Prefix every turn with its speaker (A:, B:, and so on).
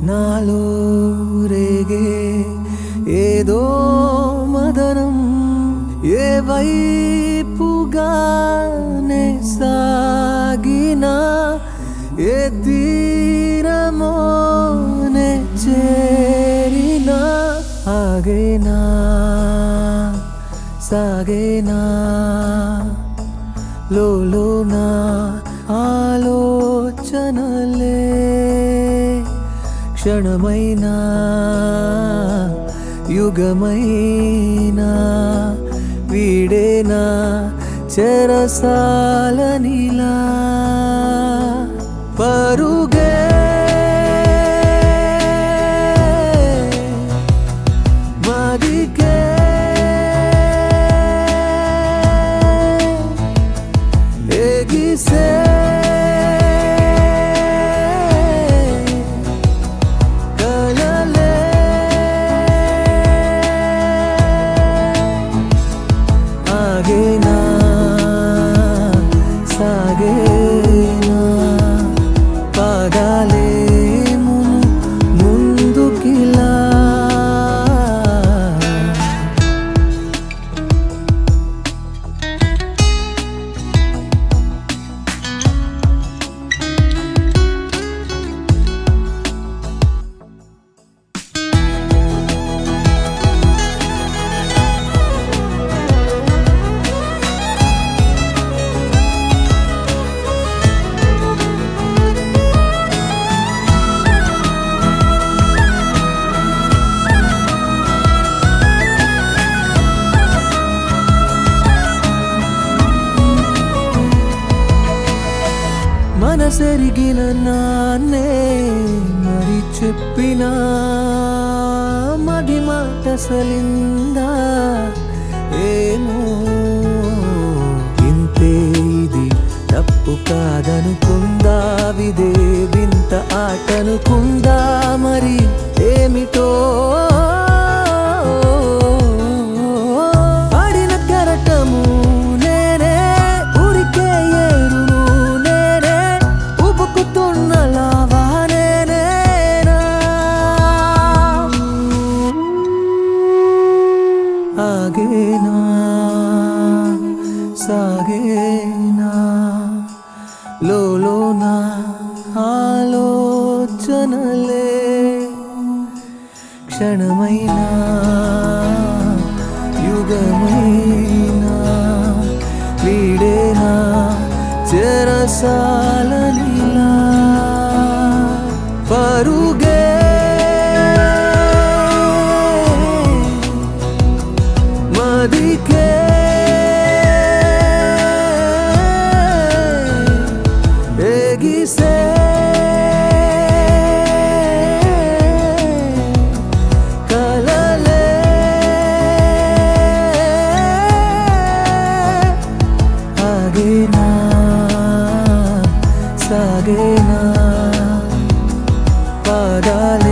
A: నాలో రేగే ఏదో మదనం ఏ వైపుగానే సాగినా ఏ తీరమోనే చేరినా ఆగేనా సాగేనా లోలోనా ఆలోచనలే క్షణమైనా యుగమైనా వీడేనా చెరసాలనిలా పరుగే మదికే ఎగిసే కలలే ఆగేనా సాగేనా పాదాలే మును ముందుకిలా మనసెరిగిన నాన్నే మరి చెప్పినా మది మాట సలిందా ఏమో ఇంతే ఇది తప్పు కాదనుకుందా విదే వింత ఆటనుకుందా మరి ఏమిటో ఆడిన కరటము నేనే ఉరికే ఏరును నేనే ఉబుకుతున్న లావా నేనేనా ఆగేనా సాగేనా లోలోనా ఆలోచనలే క్షణమైనా యుగమైనా వీడేనా చెరసాలనిలా పరుగే మదికే ఎగిసే కలలే ఆగేనా సాగేనా పాదాలే